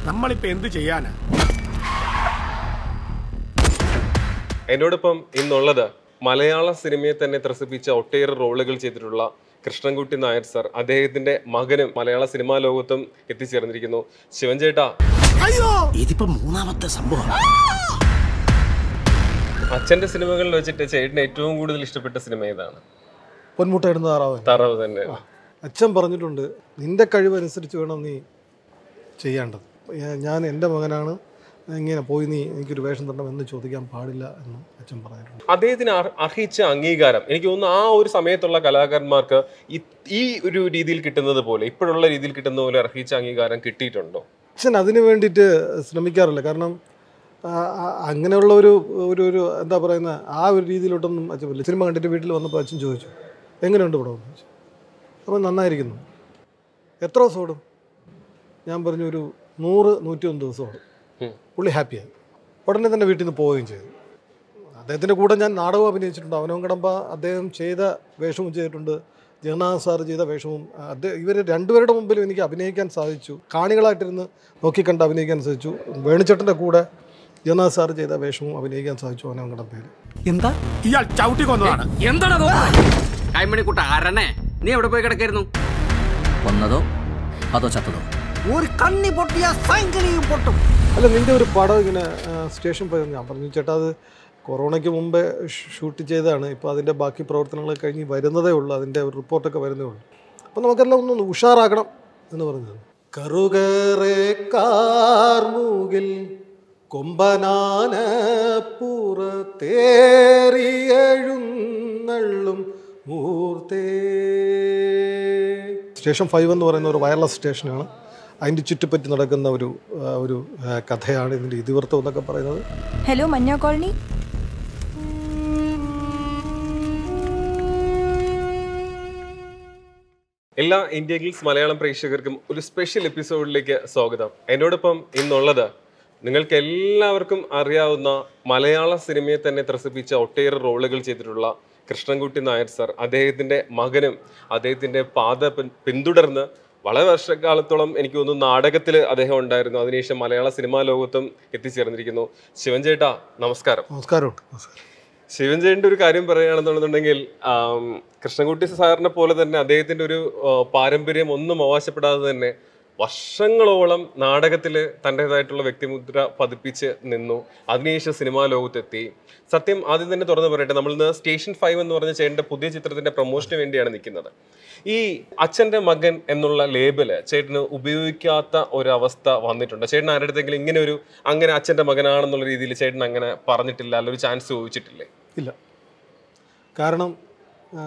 നമ്മളിപ്പോ എന്ത് ചെയ്യാനാ എന്നോടൊപ്പം ഇന്നുള്ളത് മലയാള സിനിമയെ തന്നെ ത്രസിപ്പിച്ച ഒട്ടേറെ റോളുകൾ ചെയ്തിട്ടുള്ള കൃഷ്ണൻകുട്ടി നായർ സർ അദ്ദേഹത്തിന്റെ മകനും മലയാള സിനിമാ ലോകത്തും എത്തിച്ചേർന്നിരിക്കുന്നു ശിവൻ ചേട്ടാ ഇതിപ്പോ മൂന്നാമത്തെ സംഭവം അച്ഛന്റെ സിനിമകളിൽ വെച്ചിട്ട് ചേട്ടന് ഏറ്റവും കൂടുതൽ ഇഷ്ടപ്പെട്ട സിനിമ ഏതാണ് പൊന്മുട്ടയിടുന്ന താറാവ് തറവ് തന്നെ അച്ഛൻ പറഞ്ഞിട്ടുണ്ട് നിന്റെ കഴിവനുസരിച്ച് വേണം നീ ചെയ്യേണ്ടത് ഞാ- ഞാൻ എൻ്റെ മകനാണ് ഇങ്ങനെ പോയി നീ എനിക്കൊരു വേഷം തരണം എന്ന് ചോദിക്കാൻ പാടില്ല എന്ന് അച്ഛൻ പറഞ്ഞിട്ടുണ്ട് അദ്ദേഹത്തിന് അർ- അർഹിച്ച അംഗീകാരം എനിക്ക് തോന്നുന്നു ആ ഒരു സമയത്തുള്ള കലാകാരന്മാർക്ക് ഈ- ഈ ഒരു രീതിയിൽ കിട്ടുന്നത് പോലെ ഇപ്പോഴുള്ള രീതിയിൽ കിട്ടുന്ന പോലെ അർഹിച്ച അംഗീകാരം കിട്ടിയിട്ടുണ്ടോ അച്ഛൻ അതിന് വേണ്ടിയിട്ട് ശ്രമിക്കാറില്ല കാരണം ആ, ആ, അങ്ങനെയുള്ള ഒരു ഒരു ഒരു എന്താ പറയുന്ന ആ ഒരു രീതിയിലോട്ടൊന്നും അച്ഛൻ പറ്റില്ല സിനിമ കണ്ടിട്ട് വീട്ടിൽ വന്നപ്പോൾ അച്ഛൻ ചോദിച്ചു എങ്ങനെയുണ്ട് ഇവിടെ എന്ന് ചോദിച്ചു അപ്പോൾ നന്നായിരിക്കുന്നു എത്ര ദിവസം ഓടും ഞാൻ പറഞ്ഞു ഒരു നൂറ് നൂറ്റി ഒന്ന് ദിവസം ഓടും ഉം. പുള്ളി ഹാപ്പിയായി ഉടനെ തന്നെ വീട്ടിൽ നിന്ന് പോവുകയും ചെയ്തു അദ്ദേഹത്തിൻ്റെ കൂടെ ഞാൻ നാടകം അഭിനയിച്ചിട്ടുണ്ട് അവനവൻ കടമ്പ അദ്ദേഹം ചെയ്ത വേഷവും ചെയ്തിട്ടുണ്ട് ജഗന്നാഥ് സാർ ചെയ്ത വേഷവും അദ്ദേഹം ഇവർ രണ്ടുപേരുടെ മുമ്പിലും എനിക്ക് അഭിനയിക്കാൻ സാധിച്ചു കാണികളായിട്ടിരുന്ന് നോക്കിക്കണ്ട് അഭിനയിക്കാൻ സാധിച്ചു വേണുചേട്ടൻ്റെ കൂടെ ജഗന്നാഥ് സാർ ചെയ്ത വേഷവും അഭിനയിക്കാൻ സാധിച്ചു അവനവൻ കടമ്പയിൽ എന്താ ഇയാൾ ചവിട്ടി കൊന്നതാണ് എന്താണോ കൈമണിക്കുട്ട അരണേ നീ എവിടെ പോയി കിടക്കായിരുന്നു കൊന്നതോ അതോ ചത്തതോ ഒരു കണ്ണി പൊട്ടിയ സൈങ്കിളിയും പൊട്ടും അല്ല നിൻ്റെ ഒരു പടം ഇങ്ങനെ ആ, സ്റ്റേഷൻ പോയി ഞാൻ പറഞ്ഞു ചേട്ടാ അത് കൊറോണയ്ക്ക് മുമ്പേ ഷ് ഷൂട്ട് ചെയ്തതാണ് ഇപ്പോൾ അതിൻ്റെ ബാക്കി പ്രവർത്തനങ്ങൾ കഴിഞ്ഞ് വരുന്നതേ ഉള്ളൂ അതിൻ്റെ ഒരു റിപ്പോർട്ടൊക്കെ വരുന്നേ ഉള്ളൂ അപ്പോൾ നമുക്കെല്ലാം ഒന്ന് ഉഷാറാക്കണം എന്ന് പറഞ്ഞത് കറുകേറെ കാർമൂകിൽ കൊമ്പനാന പുറത്തേറിയെഴുന്നള്ളും മൂർത്തേ സ്റ്റേഷൻ ഫൈവ് എന്ന് പറയുന്ന ഒരു വയർലെസ് സ്റ്റേഷനാണ് അതിൻ്റെ ചുറ്റിപ്പറ്റി നടക്കുന്ന ഒരു ആ, ഒരു ആ, കഥയാണ് ഇതിൻ്റെ ഇതിവൃത്തം എന്നൊക്കെ പറയുന്നത് ഹലോ മഞ്ഞ കോളനി എല്ലാ ഇന്ത്യ ഗിൽസ് മലയാളം പ്രേക്ഷകർക്കും ഒരു സ്പെഷ്യൽ എപ്പിസോഡിലേക്ക് സ്വാഗതം എന്നോടൊപ്പം ഇന്നുള്ളത് നിങ്ങൾക്ക് എല്ലാവർക്കും അറിയാവുന്ന മലയാള സിനിമയെ തന്നെ ത്രസിപ്പിച്ച ഒട്ടേറെ റോളുകൾ ചെയ്തിട്ടുള്ള കൃഷ്ണൻകുട്ടി നായർ സർ അദ്ദേഹത്തിന്റെ മകനും അദ്ദേഹത്തിന്റെ പാത പിൻ- പിന്തുടർന്ന് വളരെ വർഷക്കാലത്തോളം എനിക്ക് തോന്നുന്നു നാടകത്തിൽ അദ്ദേഹം ഉണ്ടായിരുന്നു അതിനുശേഷം മലയാള സിനിമാ ലോകത്തും എത്തിച്ചേർന്നിരിക്കുന്നു ശിവൻ ചേട്ടാ നമസ്കാരം നമസ്കാരം നമസ്കാരം ശിവൻജയന്റെ ഒരു കാര്യം പറയുകയാണെന്നുണ്ടെന്നുണ്ടെങ്കിൽ ആം, കൃഷ്ണൻകുട്ടി സാറിനെ പോലെ തന്നെ അദ്ദേഹത്തിന്റെ ഒരു ആ, പാരമ്പര്യം ഒന്നും അവകാശപ്പെടാതെ തന്നെ വർഷങ്ങളോളം നാടകത്തിൽ തൻ്റെതായിട്ടുള്ള വ്യക്തിമുദ്ര പതിപ്പിച്ച് നിന്നു അതിനുശേഷം സിനിമാ ലോകത്തെത്തി സത്യം ആദ്യം തന്നെ തുറന്നു പറയട്ടെ നമ്മൾ ഇന്ന് സ്റ്റേഷൻ ഫൈവ് എന്ന് പറഞ്ഞ ചേട്ടൻ്റെ പുതിയ ചിത്രത്തിന്റെ പ്രൊമോഷന് വേണ്ടിയാണ് നിൽക്കുന്നത് ഈ അച്ഛൻ്റെ മകൻ എന്നുള്ള ലേബല് ചേട്ടന് ഉപയോഗിക്കാത്ത ഒരവസ്ഥ വന്നിട്ടുണ്ട് ചേട്ടൻ ആരുടെ അടുത്തെങ്കിലും ഇങ്ങനെ ഒരു അങ്ങനെ അച്ഛൻ്റെ മകനാണെന്നുള്ള രീതിയിൽ ചേട്ടൻ അങ്ങനെ പറഞ്ഞിട്ടില്ല അല്ല ഒരു ചാൻസ് ചോദിച്ചിട്ടില്ലേ ഇല്ല കാരണം ആ,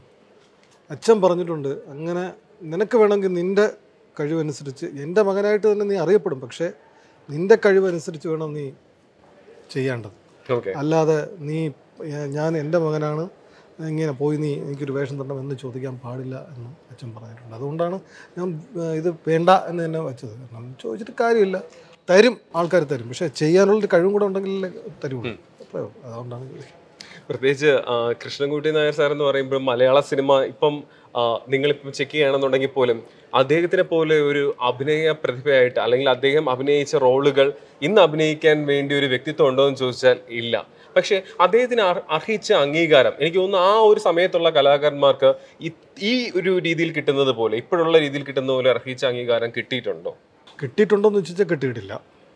അച്ഛൻ പറഞ്ഞിട്ടുണ്ട് അങ്ങനെ നിനക്ക് വേണമെങ്കിൽ നിൻ്റെ കഴിവനുസരിച്ച് എൻ്റെ മകനായിട്ട് തന്നെ നീ അറിയപ്പെടും പക്ഷേ നിൻ്റെ കഴിവനുസരിച്ച് വേണം നീ ചെയ്യേണ്ടത് ഓക്കെ അല്ലാതെ നീ ഏ, ഞാൻ എൻ്റെ മകനാണ് ഇങ്ങനെ പോയി നീ എനിക്കൊരു വേഷം തരണം എന്ന് ചോദിക്കാൻ പാടില്ല എന്ന് അച്ഛൻ പറഞ്ഞിട്ടുണ്ട് അതുകൊണ്ടാണ് ഞാൻ ഏ, ഇത് വേണ്ട എന്ന് തന്നെ വെച്ചത് കാരണം ചോദിച്ചിട്ട് കാര്യമില്ല തരും ആൾക്കാർ തരും പക്ഷേ ചെയ്യാനുള്ളൊരു കഴിവും കൂടെ ഉണ്ടെങ്കിലേ തരുള്ളൂ അത്രേ ഉള്ളൂ. അതുകൊണ്ടാണ് ചോദിച്ചത് പ്രത്യേകിച്ച് ആ, കൃഷ്ണൻകുട്ടി നായർ സാർ എന്ന് പറയുമ്പോൾ മലയാള സിനിമ ഇപ്പം ആ, നിങ്ങളിപ്പം ചെക്ക് ചെയ്യുകയാണെന്നുണ്ടെങ്കിൽ പോലും അദ്ദേഹത്തിനെ പോലെ ഒരു അഭിനയ പ്രതിഭയായിട്ട് അല്ലെങ്കിൽ അദ്ദേഹം അഭിനയിച്ച റോളുകൾ ഇന്ന് അഭിനയിക്കാൻ വേണ്ടി ഒരു വ്യക്തിത്വം ഉണ്ടോ എന്ന് ചോദിച്ചാൽ ഇല്ല പക്ഷേ അദ്ദേഹത്തിന് അർ- അർഹിച്ച അംഗീകാരം എനിക്ക് തോന്നുന്നു ആ ഒരു സമയത്തുള്ള കലാകാരന്മാർക്ക് ഈ- ഈ ഒരു രീതിയിൽ കിട്ടുന്നത് പോലെ ഇപ്പോഴുള്ള രീതിയിൽ കിട്ടുന്ന പോലെ അർഹിച്ച അംഗീകാരം കിട്ടിയിട്ടുണ്ടോ കിട്ടിയിട്ടുണ്ടോ എന്ന് ചോദിച്ചാൽ കിട്ടിയിട്ടില്ല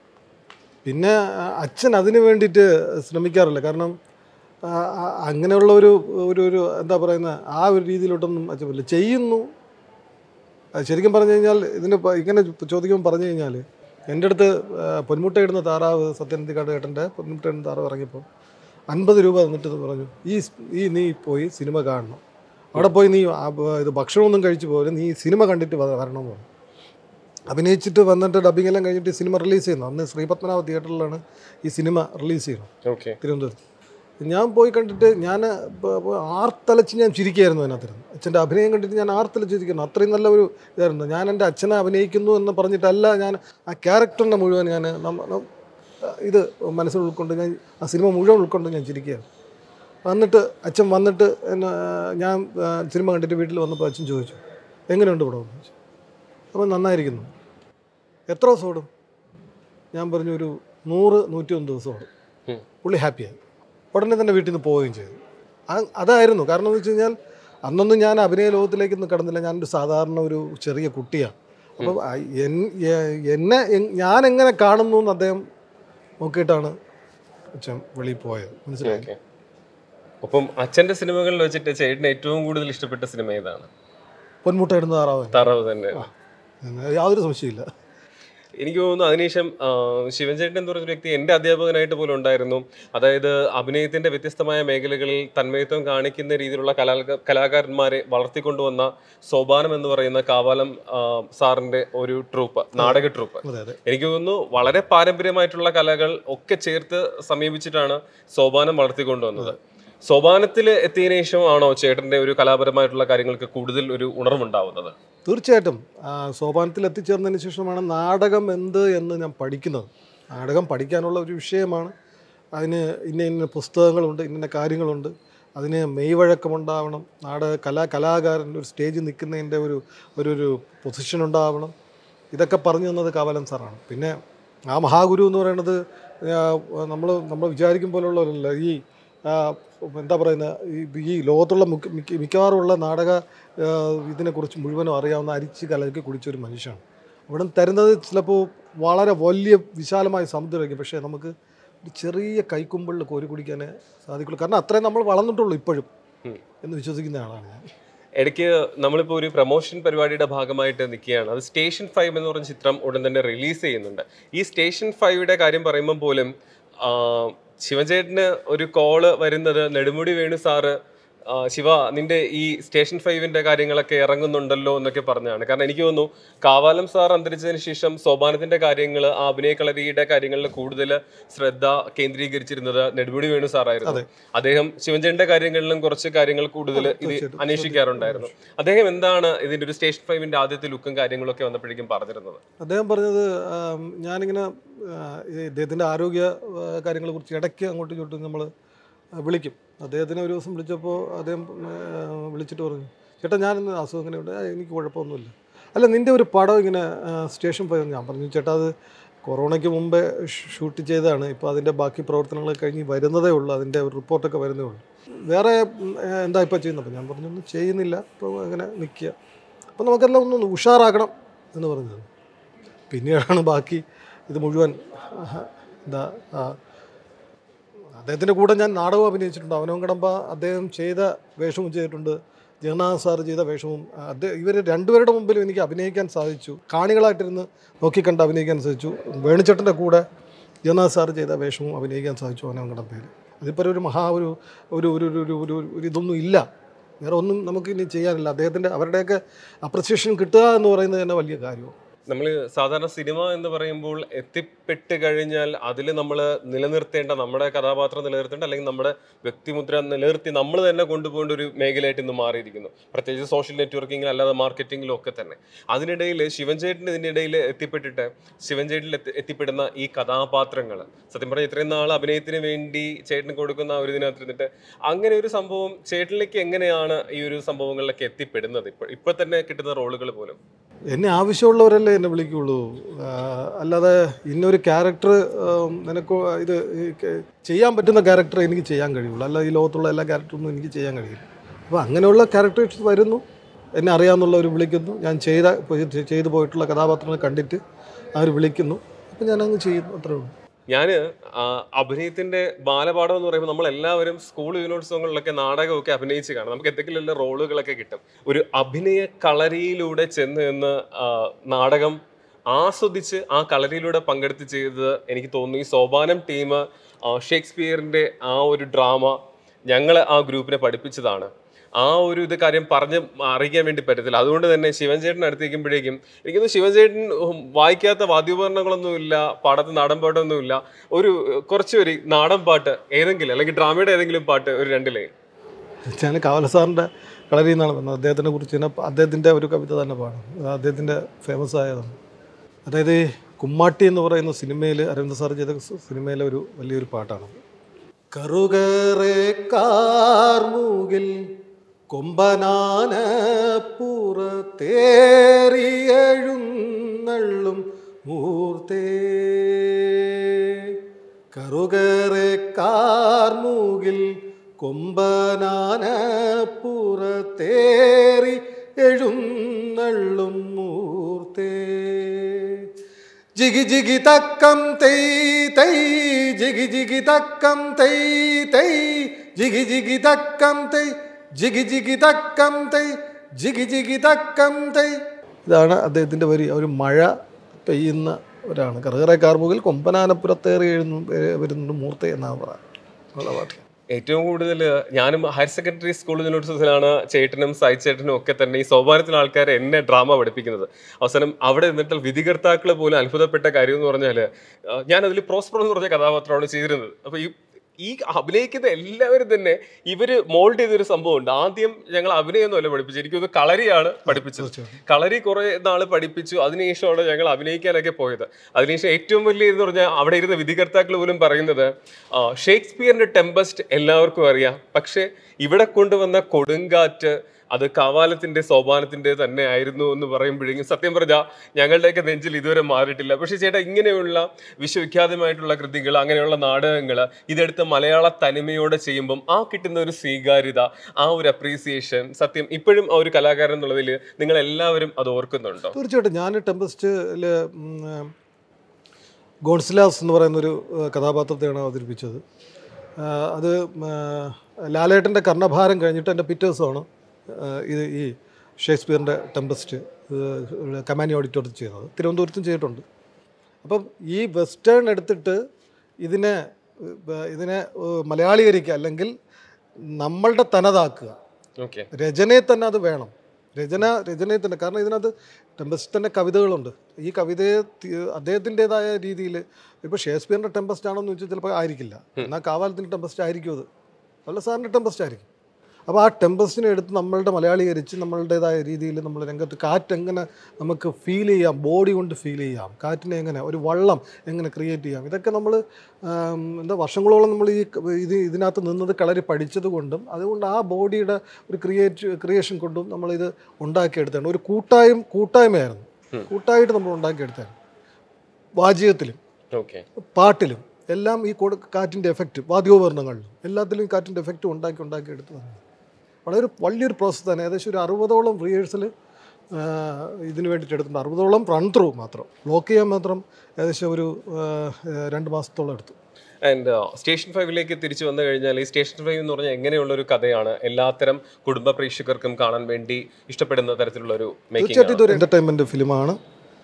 പിന്നെ ആ, അച്ഛൻ അതിന് വേണ്ടിയിട്ട് ശ്രമിക്കാറില്ല കാരണം ആ, ആ, അങ്ങനെയുള്ള ഒരു ഒരു ഒരു എന്താ പറയുന്ന ആ ഒരു രീതിയിലോട്ടൊന്നും അച്ഛൻ പറ്റില്ല ചെയ്യുന്നു അത് ശരിക്കും പറഞ്ഞു കഴിഞ്ഞാൽ ഇതിന് ഇപ്പം ഇങ്ങനെ ചോദിക്കുമ്പോൾ പറഞ്ഞു കഴിഞ്ഞാൽ എൻ്റെ അടുത്ത് ആ, പൊന്മുട്ടയിടുന്ന താറാവ് സത്യനന്ദിക്കാട് ഏട്ടൻ്റെ പൊന്മുട്ടയിടുന്ന താറാവ് ഇറങ്ങിയപ്പോൾ അൻപത് രൂപ തന്നിട്ട് പറഞ്ഞു ഈ സ്- ഈ നീ പോയി സിനിമ കാണണം അവിടെ പോയി നീ ആ, ബ- ഇത് ഭക്ഷണമൊന്നും കഴിച്ചു പോലെ നീ സിനിമ കണ്ടിട്ട് വ- വരണമെന്ന് പറഞ്ഞു അഭിനയിച്ചിട്ട് വന്നിട്ട് ഡബിങ് എല്ലാം കഴിഞ്ഞിട്ട് ഈ സിനിമ റിലീസ് ചെയ്യുന്നു അന്ന് ശ്രീപത്മനാഭ തിയേറ്ററിലാണ് ഈ സിനിമ റിലീസ് ചെയ്യുന്നത് ഓക്കെ തിരുവനന്തപുരത്ത് ഞാൻ പോയി കണ്ടിട്ട് ഞാൻ ബ- ബ- ആർത്തലച്ച് ഞാൻ ചിരിക്കുകയായിരുന്നു അതിനകത്തിരുന്ന് അച്ഛൻ്റെ അഭിനയം കണ്ടിട്ട് ഞാൻ ആർത്തലച്ച് ചിരിക്കുന്നു അത്രയും നല്ല ഒരു ഇതായിരുന്നു ഞാൻ എൻ്റെ അച്ഛനെ അഭിനയിക്കുന്നു എന്ന് പറഞ്ഞിട്ടല്ല ഞാൻ ആ ക്യാരക്ടറിനെ മുഴുവൻ ഞാൻ നമ്മ- നം- ഇത് മനസ്സിൽ ഉൾക്കൊണ്ട് ഞാൻ ആ സിനിമ മുഴുവൻ ഉൾക്കൊണ്ട് ഞാൻ ചിരിക്കുകയാണ് വന്നിട്ട് അച്ഛൻ വന്നിട്ട് എന്നെ ഞാൻ ആ, സിനിമ കണ്ടിട്ട് വീട്ടിൽ വന്നപ്പോൾ അച്ഛൻ ചോദിച്ചു എങ്ങനെയുണ്ട് ഇവിടെ എന്ന് ചോദിച്ചു അപ്പോൾ നന്നായിരിക്കുന്നു എത്ര ദിവസം ഓടും ഞാൻ പറഞ്ഞു ഒരു നൂറ് നൂറ്റി ഒന്ന് ദിവസമാണ് ഉം. പുള്ളി ഹാപ്പിയായി ഉടനെ തന്നെ വീട്ടിൽ നിന്ന് പോവുകയും ചെയ്തു അത് അതായിരുന്നു കാരണം എന്ന് വെച്ച് കഴിഞ്ഞാൽ അന്നൊന്നും ഞാൻ അഭിനയ ലോകത്തിലേക്കൊന്നും കടന്നില്ല ഞാനൊരു സാധാരണ ഒരു ചെറിയ കുട്ടിയാണ് അപ്പം ആ എൻ- എ- എന്നെ എങ്- ഞാൻ എങ്ങനെ കാണുന്നു എന്ന് അദ്ദേഹം നോക്കിയിട്ടാണ് അച്ഛൻ വെളിയിൽ പോയത് മനസ്സിലായി ഓക്കെ അപ്പം അച്ഛന്റെ സിനിമകളിൽ വെച്ചിട്ട് ചേട്ടന് ഏറ്റവും കൂടുതൽ ഇഷ്ടപ്പെട്ട സിനിമ ഏതാണ് പൊന്മുട്ടയിടുന്ന താറാവ് തറവ് തന്നെ എന്ന് യാതൊരു സംശയമില്ല എനിക്ക് തോന്നുന്നു അതിനുശേഷം ആ, ശിവൻ ചേട്ടൻ എന്ന് പറഞ്ഞ വ്യക്തി എൻ്റെ അധ്യാപകനായിട്ട് പോലും ഉണ്ടായിരുന്നു അതായത് അഭിനയത്തിന്റെ വ്യത്യസ്തമായ മേഖലകളിൽ തന്മയത്വം കാണിക്കുന്ന രീതിയിലുള്ള കലാ കലാകാരന്മാരെ വളർത്തിക്കൊണ്ടുവന്ന സോപാനം എന്ന് പറയുന്ന കാവാലം ആ, സാറിന്റെ ഒരു ട്രൂപ്പ് നാടക ട്രൂപ്പ് അതെ അതെ എനിക്ക് തോന്നുന്നു വളരെ പാരമ്പര്യമായിട്ടുള്ള കലകൾ ഒക്കെ ചേർത്ത് സമീപിച്ചിട്ടാണ് സോപാനം വളർത്തിക്കൊണ്ടുവന്നത് സോപാനത്തിൽ എത്തിയതിനു ശേഷമാണോ ചേട്ടന്റെ ഒരു കലാപരമായിട്ടുള്ള കാര്യങ്ങൾക്ക് കൂടുതൽ ഒരു ഉണർവുണ്ടാവുന്നത് തീർച്ചയായിട്ടും ആ, സോപാനത്തിൽ എത്തിച്ചേർന്നതിന് ശേഷമാണ് നാടകം എന്ത് എന്ന് ഞാൻ പഠിക്കുന്നത് നാടകം പഠിക്കാനുള്ള ഒരു വിഷയമാണ് അതിന് ഇന്ന ഇന്ന പുസ്തകങ്ങളുണ്ട് ഇന്ന കാര്യങ്ങളുണ്ട് അതിന് മെയ്വഴക്കമുണ്ടാവണം നാടക കലാ കലാകാരൻ ഒരു സ്റ്റേജിൽ നിൽക്കുന്നതിൻ്റെ ഒരു ഒരു ഒരു പൊസിഷൻ ഉണ്ടാവണം ഇതൊക്കെ പറഞ്ഞു തന്നത് കാവലൻ സാറാണ് പിന്നെ ആ മഹാഗുരു എന്ന് പറയുന്നത് നമ്മൾ നമ്മൾ വിചാരിക്കും പോലുള്ളവരല്ല ഈ ആ, എന്താ പറയുന്നത് ഈ ഈ ലോകത്തുള്ള മുഖ്യ മിക്ക മിക്കവാറുമുള്ള നാടക ആ, ഇതിനെക്കുറിച്ച് മുഴുവനും അറിയാവുന്ന അരിച്ച് കലക്കി കുടിച്ച ഒരു മനുഷ്യനാണ് അവിടെ തരുന്നത് ചിലപ്പോൾ വളരെ വലിയ വിശാലമായ സമുദ്രമായിരിക്കും പക്ഷേ നമുക്ക് ഒരു ചെറിയ കൈക്കുമ്പിളിൽ കോരി കുടിക്കാനേ സാധിക്കുള്ളൂ കാരണം അത്രയും നമ്മൾ വളർന്നിട്ടുള്ളൂ ഇപ്പോഴും ഉം. എന്ന് വിശ്വസിക്കുന്ന ആളാണ് ഞാൻ ഇടയ്ക്ക് നമ്മളിപ്പോൾ ഒരു പ്രൊമോഷൻ പരിപാടിയുടെ ഭാഗമായിട്ട് നിൽക്കുകയാണ് അത് സ്റ്റേഷൻ ഫൈവ് എന്ന് പറഞ്ഞ ചിത്രം ഉടൻ തന്നെ റിലീസ് ചെയ്യുന്നുണ്ട് ഈ സ്റ്റേഷൻ ഫൈവിയുടെ കാര്യം പറയുമ്പോൾ പോലും ആ, ശിവചേട്ടന് ഒരു കോള് വരുന്നത് നെടുമുടി വേണു സാറ് ആ, ശിവ നിന്റെ ഈ സ്റ്റേഷൻ ഫൈവിന്റെ കാര്യങ്ങളൊക്കെ ഇറങ്ങുന്നുണ്ടല്ലോ എന്നൊക്കെ പറഞ്ഞാണ് കാരണം എനിക്ക് തോന്നുന്നു കാവാലം സാർ അന്തരിച്ചതിന് ശേഷം സോപാനത്തിന്റെ കാര്യങ്ങൾ ആ അഭിനയ കളരിയുടെ കാര്യങ്ങളിൽ കൂടുതൽ ശ്രദ്ധ കേന്ദ്രീകരിച്ചിരുന്നത് നെടുമുടി വേണു സാറായിരുന്നു അദ്ദേഹം ശിവഞ്ചേട്ടന്റെ കാര്യങ്ങളിലും കുറച്ച് കാര്യങ്ങൾ കൂടുതൽ ഇത് അന്വേഷിക്കാറുണ്ടായിരുന്നു അദ്ദേഹം എന്താണ് ഇതിന്റെ ഒരു സ്റ്റേഷൻ ഫൈവിന്റെ ആദ്യത്തെ ലുക്കും കാര്യങ്ങളൊക്കെ വന്നപ്പോഴേക്കും പറഞ്ഞിരുന്നത് അദ്ദേഹം പറഞ്ഞത് ആം, ഞാനിങ്ങനെ ആ, ഈ ഇദ്ദേഹത്തിൻ്റെ ആരോഗ്യ ആ, കാര്യങ്ങളെക്കുറിച്ച് ഇടയ്ക്ക് അങ്ങോട്ടും ഇങ്ങോട്ടും നമ്മൾ വിളിക്കും അദ്ദേഹത്തിനെ ഒരു ദിവസം വിളിച്ചപ്പോൾ അദ്ദേഹം ആ, വിളിച്ചിട്ട് പറഞ്ഞു ചേട്ടാ ഞാനിന്ന് അസുഖം ഇങ്ങനെയുണ്ട് "ആ, എനിക്ക് കുഴപ്പമൊന്നുമില്ല അല്ല നിൻ്റെ ഒരു പടം ഇങ്ങനെ ആ, സ്റ്റേഷൻ പോയി ഞാൻ പറഞ്ഞു ചേട്ടാ അത് കൊറോണയ്ക്ക് മുമ്പേ ഷ് ഷൂട്ട് ചെയ്തതാണ് ഇപ്പോൾ അതിൻ്റെ ബാക്കി പ്രവർത്തനങ്ങൾ കഴിഞ്ഞ് വരുന്നതേ ഉള്ളൂ അതിൻ്റെ ഒരു റിപ്പോർട്ടൊക്കെ വരുന്നേ ഉള്ളൂ വേറെ ഉം, ഏ, എന്താ ഇപ്പോൾ ചെയ്യുന്നത് അപ്പോൾ ഞാൻ പറഞ്ഞു ഒന്നും ചെയ്യുന്നില്ല ഇപ്പോൾ അങ്ങനെ നിൽക്കുക അപ്പോൾ നമുക്കെല്ലാം ഒന്ന് ഉഷാറാക്കണം എന്ന് പറഞ്ഞത് പിന്നീടാണ് ബാക്കി ഇത് മുഴുവൻ ആഹ്, എന്താ ആ, അദ്ദേഹത്തിൻ്റെ കൂടെ ഞാൻ നാടകം അഭിനയിച്ചിട്ടുണ്ട് അവനവൻ കടമ്പ അദ്ദേഹം ചെയ്ത വേഷവും ചെയ്തിട്ടുണ്ട് ജഗന്നാഥ് സാർ ചെയ്ത വേഷവും അദ്ദേഹം ഇവർ രണ്ടുപേരുടെ മുമ്പിലും എനിക്ക് അഭിനയിക്കാൻ സാധിച്ചു കാണികളായിട്ടിരുന്ന് നോക്കിക്കണ്ട് അഭിനയിക്കാൻ സാധിച്ചു വേണുചേട്ടൻ്റെ കൂടെ ജഗന്നാഥ് സാർ ചെയ്ത വേഷവും അഭിനയിക്കാൻ സാധിച്ചു അവനവൻ കടമ്പയിൽ അതിപ്പോൾ ഒരു മഹാ ഒരു ഒരു ഒരു ഒരു ഒരു ഒരു ഒരു ഇതൊന്നും ഇല്ല വേറെ ഒന്നും നമുക്ക് ഇനി ചെയ്യാനില്ല അദ്ദേഹത്തിൻ്റെ അവരുടെയൊക്കെ അപ്രിസിയേഷൻ കിട്ടുക എന്ന് പറയുന്നത് തന്നെ വലിയ കാര്യമാണ് നമ്മൾ സാധാരണ സിനിമ എന്ന് പറയുമ്പോൾ എത്തിപ്പെട്ട് കഴിഞ്ഞാൽ അതിൽ നമ്മൾ നിലനിർത്തേണ്ട നമ്മുടെ കഥാപാത്രം നിലനിർത്തേണ്ട അല്ലെങ്കിൽ നമ്മുടെ വ്യക്തിമുദ്ര നിലനിർത്തി നമ്മൾ തന്നെ കൊണ്ടുപോകേണ്ട ഒരു മേഖലയായിട്ട് ഇന്ന് മാറിയിരിക്കുന്നു പ്രത്യേകിച്ച് സോഷ്യൽ നെറ്റ്വർക്കിംഗിൽ അല്ലാതെ മാർക്കറ്റിംഗിലും ഒക്കെ തന്നെ അതിനിടയിൽ ശിവൻ ചേട്ടൻ ഇതിൻ്റെ ഇടയിൽ എത്തിപ്പെട്ടിട്ട് ശിവൻ ചേട്ടനിൽ എത്തി എത്തിപ്പെടുന്ന ഈ കഥാപാത്രങ്ങൾ സത്യം പറഞ്ഞാൽ ഇത്രയും നാൾ അഭിനയത്തിന് വേണ്ടി ചേട്ടന് കൊടുക്കുന്ന ആ ഒരു ഇതിനകത്തിരുന്നിട്ട് അങ്ങനെ ഒരു സംഭവം ചേട്ടനിലേക്ക് എങ്ങനെയാണ് ഈ ഒരു സംഭവങ്ങളിലൊക്കെ എത്തിപ്പെടുന്നത് ഇപ്പോൾ ഇപ്പോൾ തന്നെ കിട്ടുന്ന റോളുകൾ പോലും എന്നെ ആവശ്യമുള്ളവരല്ലേ എന്നെ വിളിക്കുള്ളൂ ആ, അല്ലാതെ ഇന്നൊരു ക്യാരക്ടർ നിനക്ക് ഇത് ഈ ക- ചെയ്യാൻ പറ്റുന്ന ക്യാരക്ടർ എനിക്ക് ചെയ്യാൻ കഴിയുള്ളൂ അല്ല ഈ ലോകത്തുള്ള എല്ലാ ക്യാരക്ടറൊന്നും എനിക്ക് ചെയ്യാൻ കഴിയില്ല അപ്പോൾ അങ്ങനെയുള്ള ക്യാരക്ടേഴ്സ് വരുന്നു എന്നെ അറിയാമെന്നുള്ളവർ വിളിക്കുന്നു ഞാൻ ചെയ്ത പോയി- ചെയ്തു പോയിട്ടുള്ള കഥാപാത്രങ്ങൾ കണ്ടിട്ട് അവർ വിളിക്കുന്നു അപ്പോൾ ഞാൻ അങ്ങ് ചെയ്യുന്നു അത്രേ ഉള്ളൂ ഞാൻ അഭിനയത്തിന്റെ ബാലപാഠം എന്ന് പറയുമ്പോൾ നമ്മൾ എല്ലാവരും സ്കൂൾ യൂണിവേഴ്സിറ്റികളിലൊക്കെ നാടകമൊക്കെ അഭിനയിച്ച് കാണും നമുക്ക് എന്തെങ്കിലും റോളുകളൊക്കെ കിട്ടും ഒരു അഭിനയ കളരിയിലൂടെ ചെന്ന് നിന്ന് ആ, നാടകം ആസ്വദിച്ച് ആ കളരിയിലൂടെ പങ്കെടുത്ത് ചെയ്തത് എനിക്ക് തോന്നുന്നു ഈ സോപാനം ടീം ഷേക്സ്പിയറിന്റെ ആ ഒരു ഡ്രാമ ഞങ്ങൾ ആ ഗ്രൂപ്പിനെ പഠിപ്പിച്ചതാണ് ആ ഒരു ഇത് കാര്യം പറഞ്ഞ് അറിയിക്കാൻ വേണ്ടി പറ്റത്തില്ല അതുകൊണ്ട് തന്നെ ശിവൻ ചേട്ടൻ അടുത്തേക്കുമ്പോഴേക്കും എനിക്കൊന്ന് ശിവൻ ചേട്ടൻ ഉം, വായിക്കാത്ത വാദ്യോപകരണങ്ങളൊന്നുമില്ല പാടത്ത് നാടൻ പാട്ടൊന്നുമില്ല ഒരു കുറച്ച് ഒരു നാടൻ പാട്ട് ഏതെങ്കിലും അല്ലെങ്കിൽ ഡ്രാമയുടെ ഏതെങ്കിലും പാട്ട് ഒരു രണ്ടിലേ ഞാൻ കാവല സാറിൻ്റെ കളരിയിൽ നിന്നാണ് വന്നത് അദ്ദേഹത്തിനെ കുറിച്ച് തന്നെ അദ്ദേഹത്തിൻ്റെ ഒരു കവിത തന്നെ പാടും അത് അദ്ദേഹത്തിൻ്റെ ഫേമസ് ആയതാണ് അതായത് ഈ കുമ്മാട്ടി എന്ന് പറയുന്ന സിനിമയിൽ അരവിന്ദ് സാർ ചെയ്ത സ് സിനിമയിലെ ഒരു വലിയൊരു പാട്ടാണ് കറുകറെ കാർമൂകിൽ കൊമ്പനാന പുറത്തേറിയെഴുന്നള്ളും മൂർത്തേ കറുകറെ കാർമൂകിൽ കൊമ്പനാന പുറത്തേറി എഴുന്നള്ളും മൂർത്തേ ജിഗി ജിഗി തക്കം തെയ് തെയ് ജിഗി ജിഗി തക്കം തെയ് തെയ് ജിഗി ജിഗി തക്കം തെയ് ജിഗി ജിഗി തക്കം തെയ് ജിഗി ജിഗി തക്കം തെയ് ഇതാണ് അദ്ദേഹത്തിൻ്റെ വരി ഒരു മഴ പെയ്യുന്ന ഒരാണ് കറുകറെ കാർമുകിൽ കൊമ്പനാനപ്പുറത്തേറി എഴുന്നു വരുന്നുണ്ട് മൂർത്തി എന്നാണ് പറയുന്നത് ഉള്ള പാട്ട് ഏറ്റവും കൂടുതൽ ഞാനും ഹയർ സെക്കൻഡറി സ്കൂൾ യൂണിവേഴ്സിറ്റിയിലാണ് ചേട്ടനും സായി ചേട്ടനും ഒക്കെ തന്നെ ഈ സോപാനത്തിലെ ആൾക്കാർ എന്നെ ഡ്രാമ പഠിപ്പിക്കുന്നത് അവസാനം അവിടെ നിന്നിട്ട് വിധികർത്താക്കൾ പോലും അത്ഭുതപ്പെട്ട കാര്യം എന്ന് പറഞ്ഞാൽ ഞാൻ അതിൽ പ്രോസ്പർ എന്ന് പറഞ്ഞ കഥാപാത്രമാണ് ചെയ്തിരുന്നത് അപ്പോൾ ഈ ഈ അഭിനയിക്കുന്ന എല്ലാവരും തന്നെ ഇവര് മോൾഡ് ചെയ്തൊരു സംഭവമുണ്ട് ആദ്യം ഞങ്ങൾ അഭിനയമൊന്നുമല്ല പഠിപ്പിച്ചത് എനിക്കൊന്ന് കളരിയാണ് പഠിപ്പിച്ചത് കളരി കുറെ നാൾ പഠിപ്പിച്ചു അതിനുശേഷമാണ് ഞങ്ങൾ അഭിനയിക്കാനൊക്കെ പോയത് അതിനുശേഷം ഏറ്റവും വലിയ എന്ന് പറഞ്ഞാൽ അവിടെ ഇരുന്ന വിധികർത്താക്കൾ പോലും പറയുന്നത് ആ, ഷേക്സ്പിയറിന്റെ ടെമ്പസ്റ്റ് എല്ലാവർക്കും അറിയാം പക്ഷേ ഇവിടെ കൊണ്ടുവന്ന കൊടുങ്കാറ്റ് അത് കവാലത്തിന്റെ സോപാനത്തിന്റെ തന്നെ ആയിരുന്നു എന്ന് പറയുമ്പോഴേക്കും സത്യം പറഞ്ഞാൽ ഞങ്ങളുടെയൊക്കെ നെഞ്ചിൽ ഇതുവരെ മാറിയിട്ടില്ല പക്ഷേ ചേട്ടാ ഇങ്ങനെയുള്ള വിശ്വവിഖ്യാതമായിട്ടുള്ള കൃതികൾ അങ്ങനെയുള്ള നാടകങ്ങൾ ഇതെടുത്ത് മലയാള തനിമയോടെ ചെയ്യുമ്പം ആ കിട്ടുന്ന ഒരു സ്വീകാര്യത ആ ഒരു അപ്രീസിയേഷൻ സത്യം ഇപ്പോഴും ആ ഒരു കലാകാരൻ എന്നുള്ളതിൽ നിങ്ങൾ എല്ലാവരും അത് ഓർക്കുന്നുണ്ടോ തീർച്ചയായിട്ടും ഞാൻ ടെമ്പസ്റ്റിൽ ഗോൺസിലാസ് എന്ന് പറയുന്ന ഒരു ഏഹ്, കഥാപാത്രത്തെയാണ് അവതരിപ്പിച്ചത് ആഹ് അത് ആഹ്, ലാലേട്ടൻ്റെ കർണഭാരം കഴിഞ്ഞിട്ട് എൻ്റെ പിറ്റേ ദിവസമാണ് ആഹ്, ഇത് ഈ ഷേക്സ്പിയറിൻ്റെ ടെമ്പസ്റ്റ് കമാനി ഓഡിറ്റോറിയത്തിൽ ചെയ്തത് തിരുവനന്തപുരത്തും ചെയ്തിട്ടുണ്ട് അപ്പം ഈ വെസ്റ്റേൺ എടുത്തിട്ട് ഇതിനെ ഏഹ്, ഇതിനെ ഏഹ്, മലയാളീകരിക്കുക അല്ലെങ്കിൽ നമ്മളുടെ തനതാക്കുക ഓക്കെ രചനയെ തന്നെ അത് വേണം രചന രചനയെ തന്നെ കാരണം ഇതിനകത്ത് ടെമ്പസ്റ്റ് തന്നെ കവിതകളുണ്ട് ഈ കവിതയെ തി- അദ്ദേഹത്തിൻ്റെതായ രീതിയിൽ ഇപ്പോൾ ഷേക്സ്പിയറിൻ്റെ ടെമ്പസ്റ്റ് ആണോ എന്ന് ചോദിച്ചാൽ ചിലപ്പോൾ ആയിരിക്കില്ല എന്നാൽ കാവാലത്തിൻ്റെ ടെമ്പസ്റ്റ് ആയിരിക്കും അത് വല്ല സാറിൻ്റെ ടെമ്പസ്റ്റ് ആയിരിക്കും അപ്പോൾ ആ ടെമ്പസ്റ്റിനെ എടുത്ത് നമ്മളുടെ മലയാളീകരിച്ച് നമ്മളുടേതായ രീതിയിൽ നമ്മൾ രംഗത്ത് കാറ്റ് എങ്ങനെ നമുക്ക് ഫീൽ ചെയ്യാം ബോഡി കൊണ്ട് ഫീൽ ചെയ്യാം കാറ്റിനെ എങ്ങനെ ഒരു വള്ളം എങ്ങനെ ക്രിയേറ്റ് ചെയ്യാം ഇതൊക്കെ നമ്മൾ എന്താ വർഷങ്ങളോളം നമ്മൾ ഈ ക- ഇത് ഇതിനകത്ത് നിന്നത് കളരി പഠിച്ചത് കൊണ്ടും അതുകൊണ്ട് ആ ബോഡിയുടെ ഒരു ക്രിയേറ്റ് ക്രിയേഷൻ കൊണ്ടും നമ്മളിത് ഉണ്ടാക്കിയെടുത്താണ് ഒരു കൂട്ടായ്മ കൂട്ടായ്മയായിരുന്നു കൂട്ടായിട്ട് നമ്മൾ ഉണ്ടാക്കിയെടുത്താണ് വാചികത്തിലും ഓക്കെ പാട്ടിലും എല്ലാം ഈ കൊടു കാറ്റിൻ്റെ എഫക്റ്റ് വാദ്യോപകരണങ്ങളിലും എല്ലാത്തിലും ഈ കാറ്റിൻ്റെ എഫക്റ്റ് ഉണ്ടാക്കി ഉണ്ടാക്കി എടുത്ത് തന്നെ വളരെ വലിയൊരു പ്രോസസ്സ് തന്നെ ഏകദേശം ഒരു അറുപതോളം റിഹേഴ്സൽ ഇതിന് വേണ്ടിയിട്ട് എടുത്തിട്ടുണ്ട് അറുപതോളം റൺ ത്രൂ മാത്രം ബ്ലോക്ക് ചെയ്യാൻ മാത്രം ഏകദേശം ഒരു ആ, രണ്ട് മാസത്തോളം എടുത്തു ആൻഡ് സ്റ്റേഷൻ ഫൈവിലേക്ക് തിരിച്ചു വന്നു കഴിഞ്ഞാൽ ഈ സ്റ്റേഷൻ ഫൈവ് എന്ന് പറഞ്ഞാൽ എങ്ങനെയുള്ള ഒരു കഥയാണ് എല്ലാത്തരം കുടുംബ പ്രേക്ഷകർക്കും കാണാൻ വേണ്ടി ഇഷ്ടപ്പെടുന്ന തരത്തിലുള്ള ഒരു മേക്കിംഗ് തീർച്ചയായിട്ടും ഇതൊരു എൻ്റർടൈൻമെൻറ്റ് ഫിലിമാണ്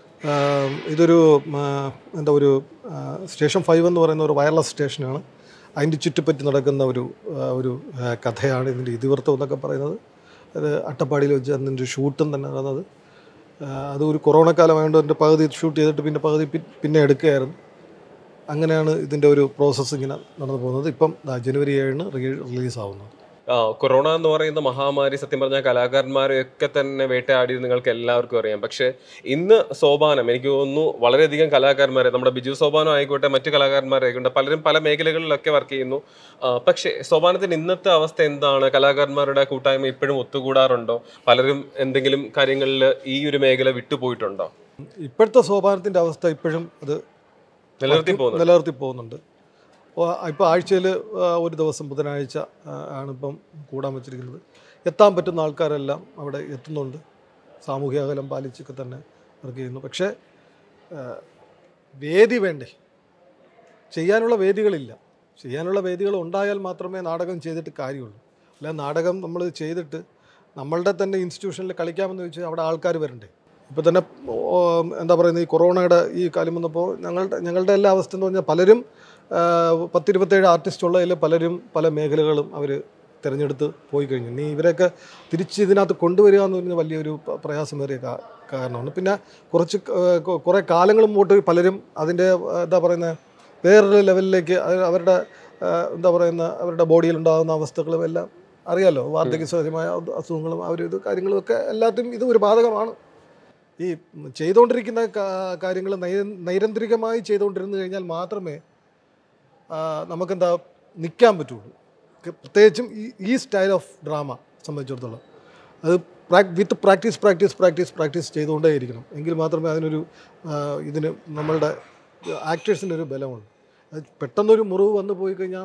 ആം, ഇതൊരു ആ, എന്താ ഒരു ആ, സ്റ്റേഷൻ ഫൈവ് എന്ന് പറയുന്ന ഒരു വയർലെസ് സ്റ്റേഷനാണ് അതിൻ്റെ ചുറ്റുപറ്റി നടക്കുന്ന ഒരു ആ, ഒരു ആ, കഥയാണ് ഇതിൻ്റെ ഇതിവൃത്തം എന്നൊക്കെ പറയുന്നത് അത് അട്ടപ്പാടിയിൽ വെച്ച് അതിൻ്റെ ഷൂട്ടും തന്നെ നടന്നത് ആ, അത് ഒരു കൊറോണ കാലമായതുകൊണ്ട് എൻ്റെ പകുതി ഷൂട്ട് ചെയ്തിട്ട് പിന്നെ പകുതി പി- പിന്നെ എടുക്കുകയായിരുന്നു അങ്ങനെയാണ് ഇതിൻ്റെ ഒരു പ്രോസസ്സ് ഇങ്ങനെ നടന്നു പോകുന്നത് ഇപ്പം ദാ ജനുവരി ഏഴിന് റിലീസാവുന്നത് ആ, കൊറോണ എന്ന് പറയുന്ന മഹാമാരി സത്യം പറഞ്ഞാൽ കലാകാരന്മാരെയൊക്കെ തന്നെ വേട്ടയാടിയത് നിങ്ങൾക്ക് എല്ലാവർക്കും അറിയാം പക്ഷേ ഇന്ന് സോപാനം എനിക്ക് തോന്നുന്നു വളരെയധികം കലാകാരന്മാരെ നമ്മുടെ ബിജു സോപാനം ആയിക്കോട്ടെ മറ്റു കലാകാരന്മാരായിക്കോട്ടെ പലരും പല മേഖലകളിലൊക്കെ വർക്ക് ചെയ്യുന്നു ആ, പക്ഷേ സോപാനത്തിന് ഇന്നത്തെ അവസ്ഥ എന്താണ് കലാകാരന്മാരുടെ കൂട്ടായ്മ ഇപ്പോഴും ഒത്തുകൂടാറുണ്ടോ പലരും എന്തെങ്കിലും കാര്യങ്ങളിൽ ഈ ഒരു മേഖല വിട്ടുപോയിട്ടുണ്ടോ ഇപ്പോഴത്തെ സോപാനത്തിൻ്റെ അവസ്ഥ ഇപ്പോഴും അത് നിലനിർത്തി പോകുന്നു നിലനിർത്തി പോകുന്നുണ്ട് ഇപ്പോൾ ആഴ്ചയിൽ ഒരു ദിവസം ബുധനാഴ്ച ആ, ആണ് ഇപ്പം കൂടാൻ വെച്ചിരിക്കുന്നത് എത്താൻ പറ്റുന്ന ആൾക്കാരെല്ലാം അവിടെ എത്തുന്നുണ്ട് സാമൂഹ്യ അകലം പാലിച്ചൊക്കെ തന്നെ വർക്ക് ചെയ്യുന്നു പക്ഷേ ആ, വേദി വേണ്ടേ ചെയ്യാനുള്ള വേദികളില്ല ചെയ്യാനുള്ള വേദികൾ ഉണ്ടായാൽ മാത്രമേ നാടകം ചെയ്തിട്ട് കാര്യമുള്ളൂ അല്ല നാടകം നമ്മൾ ചെയ്തിട്ട് നമ്മളുടെ തന്നെ ഇൻസ്റ്റിറ്റ്യൂഷനിൽ കളിക്കാമെന്ന് ചോദിച്ചാൽ അവിടെ ആൾക്കാർ വരണ്ടേ ഇപ്പോൾ തന്നെ ഓ, എന്താ പറയുന്നത് ഈ കൊറോണയുടെ ഈ കാലം വന്നപ്പോൾ ഞങ്ങളുടെ ഞങ്ങളുടെ എല്ലാ അവസ്ഥ എന്ന് പറഞ്ഞാൽ പലരും ആ, പത്തിരുപത്തേഴ് ആർട്ടിസ്റ്റ് ഉള്ളതിൽ പലരും പല മേഖലകളും അവർ തിരഞ്ഞെടുത്ത് പോയി കഴിഞ്ഞു ഇനി ഇവരൊക്കെ തിരിച്ച് ഇതിനകത്ത് കൊണ്ടുവരിക എന്ന് പറഞ്ഞാൽ വലിയൊരു പ- പ്രയാസമേറിയ കാ- കാരണമാണ് പിന്നെ കുറച്ച് ക- കൊ- കുറേ കാലങ്ങൾ മുമ്പോട്ട് പലരും അതിൻ്റെ ആ, എന്താ പറയുന്നത് വേറൊരു ലെവലിലേക്ക് അത് അവരുടെ ആ, എന്താ പറയുന്ന അവരുടെ ബോഡിയിൽ ഉണ്ടാകുന്ന അവസ്ഥകളും എല്ലാം അറിയാലോ വാർദ്ധക്യ സഹജമായ അസുഖങ്ങളും അവർ ഇത് കാര്യങ്ങളും ഒക്കെ എല്ലാത്തിനും ഇത് ഒരു ബാധകമാണ് ഈ ചെയ്തുകൊണ്ടിരിക്കുന്ന കാര്യങ്ങൾ നൈരന്തരികമായി ചെയ്തുകൊണ്ടിരുന്നു കഴിഞ്ഞാൽ മാത്രമേ ആ, നമുക്കെന്താ നിൽക്കാൻ പറ്റുള്ളൂ ക- പ്രത്യേകിച്ചും ഈ ഈ സ്റ്റൈൽ ഓഫ് ഡ്രാമ സംബന്ധിച്ചിടത്തോളം അത് with practice practice practice practice ചെയ്തുകൊണ്ടേയിരിക്കണം എങ്കിൽ മാത്രമേ അതിനൊരു ആ, ഇതിന് നമ്മളുടെ ആക്ടേഴ്സിന് ഒരു ബലമുള്ളൂ അത് പെട്ടെന്നൊരു മുറിവ് വന്നു പോയി കഴിഞ്ഞാൽ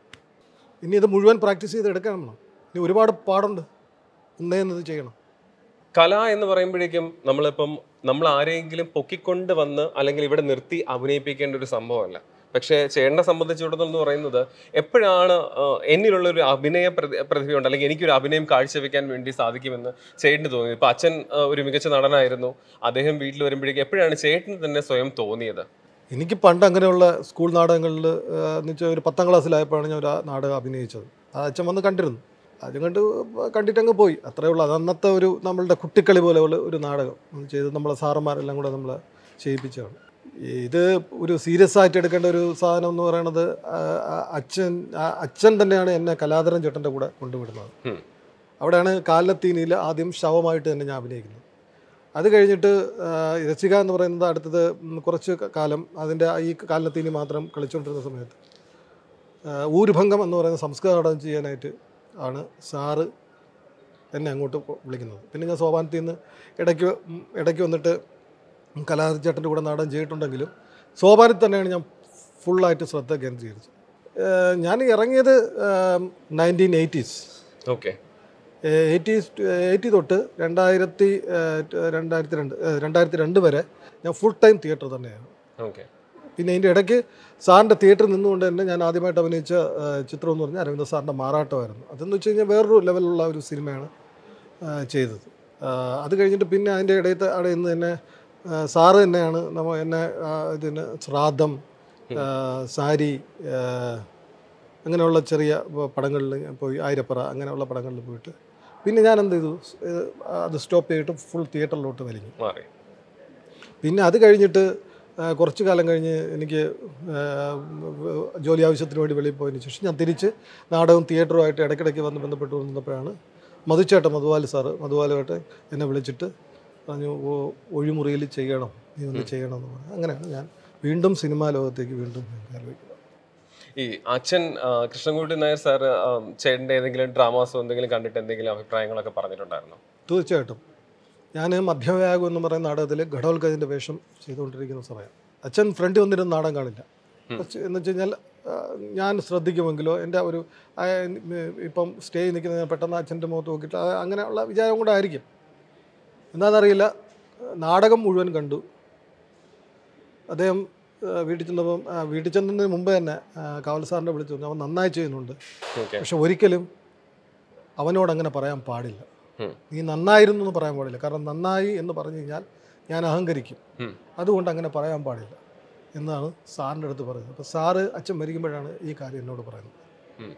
ഇനി ഇത് മുഴുവൻ പ്രാക്ടീസ് ചെയ്ത് എടുക്കണം ഇനി ഒരുപാട് പാടുണ്ട് ഒന്നേ എന്നത് ചെയ്യണം കല എന്ന് പറയുമ്പോഴേക്കും നമ്മളിപ്പം നമ്മൾ ആരെങ്കിലും പൊക്കിക്കൊണ്ട് വന്ന് അല്ലെങ്കിൽ ഇവിടെ നിർത്തി അഭിനയിപ്പിക്കേണ്ട ഒരു സംഭവമല്ല പക്ഷേ ചേട്ടനെ സംബന്ധിച്ചിടത്തോളം എന്ന് പറയുന്നത് എപ്പോഴാണ് ആ, എന്നിലുള്ള ഒരു അഭിനയ പ്രതി പ്രതിഭയുണ്ട് അല്ലെങ്കിൽ എനിക്കൊരു അഭിനയം കാഴ്ചവെക്കാൻ വേണ്ടി സാധിക്കുമെന്ന് ചേട്ടന് തോന്നി ഇപ്പം അച്ഛൻ ആ, ഒരു മികച്ച നടനായിരുന്നു അദ്ദേഹം വീട്ടിൽ വരുമ്പോഴേക്കും എപ്പോഴാണ് ചേട്ടന് തന്നെ സ്വയം തോന്നിയത് എനിക്ക് പണ്ട് അങ്ങനെയുള്ള സ്കൂൾ നാടകങ്ങളിൽ എന്ന് വെച്ചാൽ ഒരു പത്താം ക്ലാസ്സിലായപ്പോഴാണ് ഞാൻ ഒരു ആ നാടകം അഭിനയിച്ചത് അത് അച്ഛൻ വന്ന് കണ്ടിരുന്നു അത് കണ്ട് കണ്ടിട്ടങ്ങ് പോയി അത്രേ ഉള്ളൂ അത് അന്നത്തെ ഒരു നമ്മളുടെ കുട്ടിക്കളി പോലെ ഉള്ള ഒരു നാടകം അത് ചെയ്ത് നമ്മളെ സാറന്മാരെല്ലാം കൂടെ നമ്മളെ ചെയ്യിപ്പിച്ചതാണ് ഇത് ഒരു സീരിയസ് ആയിട്ട് എടുക്കേണ്ട ഒരു സാധനം എന്ന് പറയുന്നത് ആ, ആ, അച്ഛൻ ആ, അച്ഛൻ തന്നെയാണ് എന്നെ കലാധരൻ ചേട്ടൻ്റെ കൂടെ കൊണ്ടുവിടുന്നത് ഉം. അവിടെയാണ് കാലത്തീനിയിൽ ആദ്യം ശവമായിട്ട് തന്നെ ഞാൻ അഭിനയിക്കുന്നത് അത് കഴിഞ്ഞിട്ട് ആ, രസിക എന്ന് പറയുന്നത് അടുത്തത് ഉം കുറച്ച് ക- കാലം അതിൻ്റെ ഈ കാലത്തീനി മാത്രം കളിച്ചുകൊണ്ടിരുന്ന സമയത്ത് ആ, ഊരുഭംഗം എന്ന് പറയുന്ന സംസ്കൃത നാടകം ചെയ്യാനായിട്ട് ആണ് സാറ് എന്നെ അങ്ങോട്ട് കൊ- വിളിക്കുന്നത് പിന്നെ ഞാൻ സോപാനത്തിൽ നിന്ന് ഇടയ്ക്ക് ഉം ഇടയ്ക്ക് വന്നിട്ട് കലാചേട്ടൻ്റെ കൂടെ നാടകം ചെയ്തിട്ടുണ്ടെങ്കിലും സോപാനത്തിൽ തന്നെയാണ് ഞാൻ ഫുള്ളായിട്ട് ശ്രദ്ധ കേന്ദ്രീകരിച്ചത് ആ, ഞാൻ ഇറങ്ങിയത് nineteen eighties okay eighty eighty തൊട്ട് രണ്ടായിരത്തി രണ്ടായിരത്തി രണ്ട് ഏഹ് രണ്ടായിരത്തി രണ്ട് വരെ ഞാൻ ഫുൾ ടൈം തിയേറ്റർ തന്നെയാണ് ഓക്കെ പിന്നെ അതിൻ്റെ ഇടയ്ക്ക് സാറിൻ്റെ തിയേറ്ററിൽ നിന്നുകൊണ്ട് തന്നെ ഞാൻ ആദ്യമായിട്ട് അഭിനയിച്ച ഏഹ് ചിത്രം എന്ന് പറഞ്ഞാൽ അരവിന്ദ സാറിൻ്റെ മാറാട്ടമായിരുന്നു അതെന്ന് വെച്ച് കഴിഞ്ഞാൽ വേറൊരു ലെവലിലുള്ള ഒരു സിനിമയാണ് ഏഹ് ചെയ്തത് ആഹ് അത് കഴിഞ്ഞിട്ട് പിന്നെ അതിൻ്റെ ഇടയത്തെ അവിടെ നിന്ന് തന്നെ ഏഹ് സാറ് തന്നെയാണ് നമ്മ എന്നെ ആഹ് ഇതിന് ശ്രാദ്ധം ആഹ് സാരി ആഹ് അങ്ങനെയുള്ള ചെറിയ പടങ്ങളിൽ ഞാൻ പോയി ആയിരപ്പറ അങ്ങനെയുള്ള പടങ്ങളിൽ പോയിട്ട് പിന്നെ ഞാൻ എന്ത് ചെയ്തു ഏഹ് അത് സ്റ്റോപ്പ് ചെയ്തിട്ട് ഫുൾ തിയേറ്ററിലോട്ട് വലിഞ്ഞു മാറി പിന്നെ അത് കഴിഞ്ഞിട്ട് ആ, കുറച്ച് കാലം കഴിഞ്ഞ് എനിക്ക് ആ, ജോലി ആവശ്യത്തിന് വേണ്ടി വെളിയിൽ പോയതിന് ശേഷം ഞാൻ തിരിച്ച് നാടകവും തിയേറ്ററുമായിട്ട് ഇടയ്ക്കിടയ്ക്ക് വന്ന് ബന്ധപ്പെട്ട് വന്നപ്പോഴാണ് മധുച്ചേട്ടൻ മധുവാല് സാറ് മധുവാലുമായിട്ട് എന്നെ വിളിച്ചിട്ട് പറഞ്ഞു "ഓ, ഒഴിമുറിയിൽ ചെയ്യണം നീ ഒന്ന് ചെയ്യണം എന്ന് പറഞ്ഞു അങ്ങനെയാണ് ഞാൻ വീണ്ടും സിനിമാ ലോകത്തേക്ക് വീണ്ടും ആലോചിക്കുന്നത് ഈ അച്ഛൻ ആ, കൃഷ്ണൻകുട്ടി നായർ സാർ ചേട്ടൻ്റെ ഏതെങ്കിലും ഡ്രാമാസോ എന്തെങ്കിലും കണ്ടിട്ട് എന്തെങ്കിലും അഭിപ്രായങ്ങളൊക്കെ പറഞ്ഞിട്ടുണ്ടായിരുന്നോ തീർച്ചയായിട്ടും ഞാൻ മധ്യവ്യാഗം എന്ന് പറയുന്ന നാടകത്തിൽ ഘടോത്കചിൻ്റെ വേഷം ചെയ്തുകൊണ്ടിരിക്കുന്ന സമയം അച്ഛൻ ഫ്രണ്ട് വന്നിരുന്ന നാടകം കാണില്ല പക്ഷെ എന്ന് വെച്ച് കഴിഞ്ഞാൽ ആ, ഞാൻ ശ്രദ്ധിക്കുമെങ്കിലോ എൻ്റെ ഒരു ആ, ഇപ്പം സ്റ്റേജ് നിൽക്കുന്ന ഞാൻ പെട്ടെന്ന് അച്ഛൻ്റെ മുഖത്ത് നോക്കിയിട്ട് ആ, അങ്ങനെയുള്ള വിചാരം കൂടെ ആയിരിക്കും എന്താണെന്നറിയില്ല നാടകം മുഴുവൻ കണ്ടു അദ്ദേഹം ആ, വീട്ടിൽ ചെന്നപ്പം ആ, വീട്ടിൽ ചെന്നതിന് മുമ്പ് തന്നെ ആ, കാവൽ സാറിനെ വിളിച്ചു പറഞ്ഞു, അവൻ നന്നായി ചെയ്യുന്നുണ്ട് ഓക്കെ പക്ഷെ ഒരിക്കലും അവനോട് അങ്ങനെ പറയാൻ പാടില്ല ഉം. നീ നന്നായിരുന്നു എന്ന് പറയാൻ പാടില്ല കാരണം നന്നായി എന്ന് പറഞ്ഞു കഴിഞ്ഞാൽ ഞാൻ അഹങ്കരിക്കും ഉം. അതുകൊണ്ട് അങ്ങനെ പറയാൻ പാടില്ല എന്നാണ് സാറിൻ്റെ അടുത്ത് പറയുന്നത് അപ്പോൾ സാറ് അച്ഛൻ മരിക്കുമ്പോഴാണ് ഈ കാര്യം എന്നോട് പറയുന്നത് ഉം.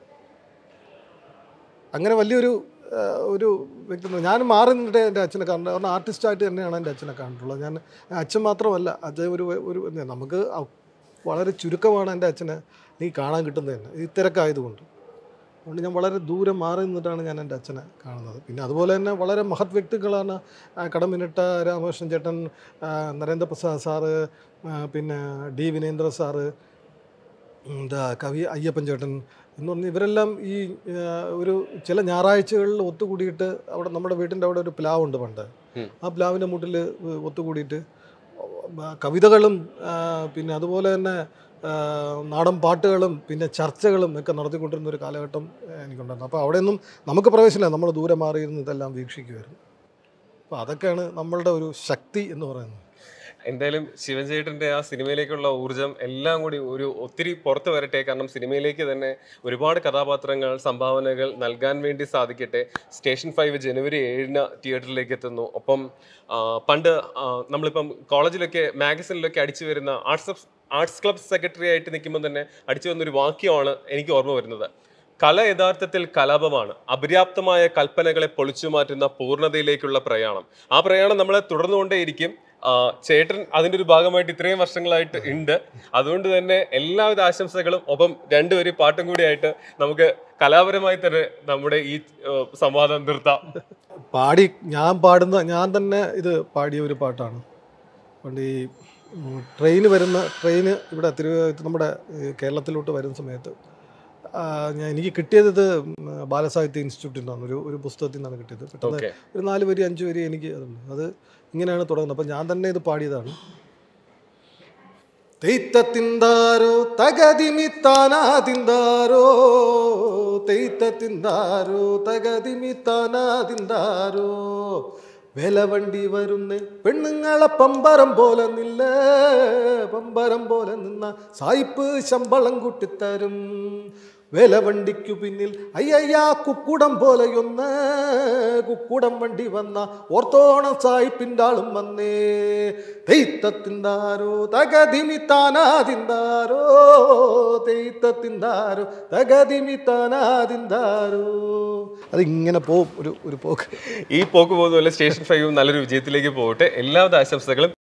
അങ്ങനെ വലിയൊരു ആ, ഒരു വ്യക്തി ഞാൻ മാറി നിന്നിട്ട് എൻ്റെ അച്ഛനെ കാണുന്നത് കാരണം ആർട്ടിസ്റ്റായിട്ട് തന്നെയാണ് എൻ്റെ അച്ഛനെ കണ്ടിട്ടുള്ളത് ഞാൻ അച്ഛൻ മാത്രമല്ല അച്ഛൻ ഒരു ഒരു നമുക്ക് അ- വളരെ ചുരുക്കമാണ് എൻ്റെ അച്ഛനെ നീ കാണാൻ കിട്ടുന്നത് തന്നെ ഈ തിരക്കായതുകൊണ്ട് അതുകൊണ്ട് ഞാൻ വളരെ ദൂരെ മാറി നിന്നിട്ടാണ് ഞാൻ എൻ്റെ അച്ഛനെ കാണുന്നത് പിന്നെ അതുപോലെ തന്നെ വളരെ മഹത് വ്യക്തികളാണ് ആ, കടമിനിട്ട രാമകൃഷ്ണൻ ചേട്ടൻ ആ, നരേന്ദ്രപ്രസാദ് സാറ് ആ, പിന്നെ ഡി വിനേന്ദ്ര സാറ് എന്താ കവി അയ്യപ്പൻ ചേട്ടൻ എന്ന് പറഞ്ഞ് ഇവരെല്ലാം ഈ ആ, ഒരു ചില ഞായറാഴ്ചകളിൽ ഒത്തുകൂടിയിട്ട് അവിടെ നമ്മുടെ വീട്ടിൻ്റെ അവിടെ ഒരു പ്ലാവുണ്ട് പണ്ട് ഉം. ആ പ്ലാവിൻ്റെ മുട്ടിൽ ഒത്തുകൂടിയിട്ട് ആ, കവിതകളും ആ, പിന്നെ അതുപോലെ തന്നെ ആ, നാടൻ പാട്ടുകളും പിന്നെ ചർച്ചകളും ഒക്കെ നടത്തിക്കൊണ്ടിരുന്ന ഒരു കാലഘട്ടം ആ, എനിക്കുണ്ടായിരുന്നു അപ്പോൾ അവിടെയൊന്നും നമുക്ക് പ്രവേശനമില്ല നമ്മൾ ദൂരെ മാറിയിരുന്ന് ഇതെല്ലാം വീക്ഷിക്കുമായിരുന്നു അപ്പോൾ അതൊക്കെയാണ് നമ്മളുടെ ഒരു ശക്തി എന്ന് പറയുന്നത് എന്തായാലും ശിവൻ ചേട്ടൻ്റെ ആ സിനിമയിലേക്കുള്ള ഊർജ്ജം എല്ലാം കൂടി ഒരു ഒത്തിരി പുറത്ത് വരട്ടെ കാരണം സിനിമയിലേക്ക് തന്നെ ഒരുപാട് കഥാപാത്രങ്ങൾ സംഭാവനകൾ നൽകാൻ വേണ്ടി സാധിക്കട്ടെ സ്റ്റേഷൻ ഫൈവ് ജനുവരി ഏഴിന് തിയേറ്ററിലേക്ക് എത്തുന്നു ഒപ്പം ആ, പണ്ട് ആ, നമ്മളിപ്പം കോളേജിലൊക്കെ മാഗസിനിലൊക്കെ അടിച്ചു വരുന്ന ആർട്സ് ആർട്സ് ക്ലബ് സെക്രട്ടറി ആയിട്ട് നിൽക്കുമ്പോൾ തന്നെ അടിച്ചു വന്നൊരു വാക്യമാണ് എനിക്ക് ഓർമ്മ വരുന്നത് കല യഥാർത്ഥത്തിൽ കലാപമാണ് അപര്യാപ്തമായ കൽപ്പനകളെ പൊളിച്ചു മാറ്റുന്ന പൂർണ്ണതയിലേക്കുള്ള പ്രയാണം ആ പ്രയാണം നമ്മളെ തുടർന്നുകൊണ്ടേയിരിക്കും ആ, ചേട്ടൻ അതിൻ്റെ ഒരു ഭാഗമായിട്ട് ഇത്രയും വർഷങ്ങളായിട്ട് ഉണ്ട് അതുകൊണ്ട് തന്നെ എല്ലാവിധ ആശംസകളും ഒപ്പം രണ്ടുപേരും പാട്ടും കൂടിയായിട്ട് നമുക്ക് കലാപരമായി തന്നെ നമ്മുടെ ഈ ആ, സംവാദം നിർത്താം പാടി ഞാൻ പാടുന്ന ഞാൻ തന്നെ ഇത് പാടിയ ഒരു പാട്ടാണ് പണ്ട് ഈ ട്രെയിൻ വരുന്ന ട്രെയിന് ഇവിടെ തിരുവ നമ്മുടെ ഈ കേരളത്തിലോട്ട് വരുന്ന സമയത്ത് ആ, ഞാൻ എനിക്ക് കിട്ടിയത് ഇത് ഉം, ബാലസാഹിത്യ ഇൻസ്റ്റിറ്റ്യൂട്ടിൽ നിന്നാണ് ഒരു ഒരു പുസ്തകത്തിൽ നിന്നാണ് കിട്ടിയത് പെട്ടെന്ന് Okay. ഒരു നാല് വരി അഞ്ച് വരി എനിക്ക് അതുണ്ട് അത് ഇങ്ങനെയാണ് തുടങ്ങുന്നത് അപ്പം ഞാൻ തന്നെ ഇത് പാടിയതാണ് തെയ്ത്ത തിന്താരോ തകതിമി താനാതിന്താരോ തെയ്ത്ത തിന്താരോ തകതിമി താനാതിന്താരോ വിലവണ്ടി വരുന്നേ പെണ്ണുങ്ങളെ പമ്പരം പോലെ നില്ല പമ്പരം പോലെ നിന്ന സായിപ്പ് ശമ്പളം കൂട്ടിത്തരും വേലവണ്ടിക്കു പിന്നിൽ അയ്യയ്യാ കുക്കുടം പോലെയൊന്ന് കുക്കുടം വണ്ടി വന്ന ഓർത്തോണം സായിപ്പിൻ്റെ ആളും വന്നേ തെയ്ത്തത്തിന്താരോ തകതിമി താനാതിന്താരോ തെയ്ത്തത്തിന്താരോ തകതിമി താനാതിന്താരോ അതിങ്ങനെ പോവും ഒരു ഒരു പോക്ക് ഈ പോക്ക് പോകുന്ന പോലെ സ്റ്റേഷൻ ഫൈവും നല്ലൊരു വിജയത്തിലേക്ക് പോകട്ടെ എല്ലാവിധ ആശംസകളും